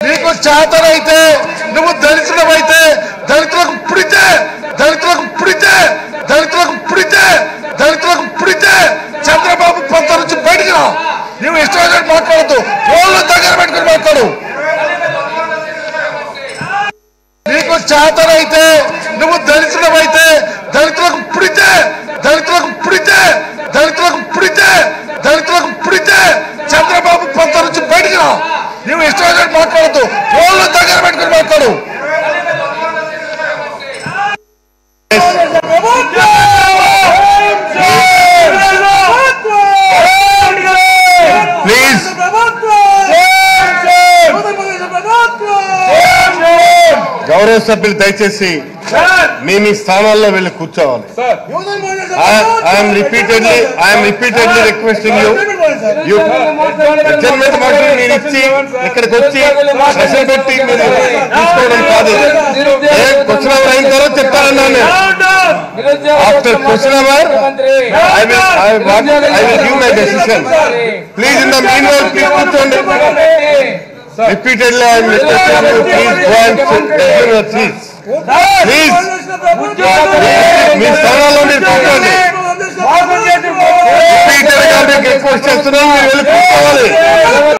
నీకు చేతనైతే నువ్వు దళితులమైతే దళితులకు పుడితే దళితులకు పుడితే దళితులకు పుడితే దళితులకు పుడితే చంద్రబాబు పంత నుంచి బయటికి రా నువ్వు ఇష్టం వచ్చినట్టు మాట్లాడద్దు ఫోన్లు దగ్గర పెట్టుకుని మాట్లాడు నీకు చేతనైతే నువ్వు దళితులమైతే దళితులకు పుడితే దళితులకు పుడితే దళితులకు పుడితే దళితులకు పుడితే చంద్రబాబు పంత నుంచి బయటికి రా నువ్వు ఇష్టం వచ్చినట్టు మాట్లాడద్దు ఫోన్లు దగ్గర పెట్టుకుని మాట్లాడు ప్లీజ్ గౌరవ సభ్యులు దయచేసి మీ మీ స్థానాల్లో వెళ్ళి కూర్చోవాలి I'm repeatedly I'm repeatedly requesting you you adjournment మాటలు మీరు ఇచ్చి ఇక్కడికి వచ్చి సెషన్ పెట్టి మీరు తీసుకోవడం కాదు ఏ క్వశ్చన్ అవర్ అయిన తర్వాత చెప్తానన్నా నేను after question hour I will I I will give my decision please in the meanwhile please కూర్చోండి repeatedly I'm requesting you please go and your seats please మీ స్థానాల్లో మీరు కూర్చోండి రిపీటెడ్ గా మీకు రిక్వెస్ట్ చేస్తున్నాను మీరు వెళ్ళి కూర్చోవాలి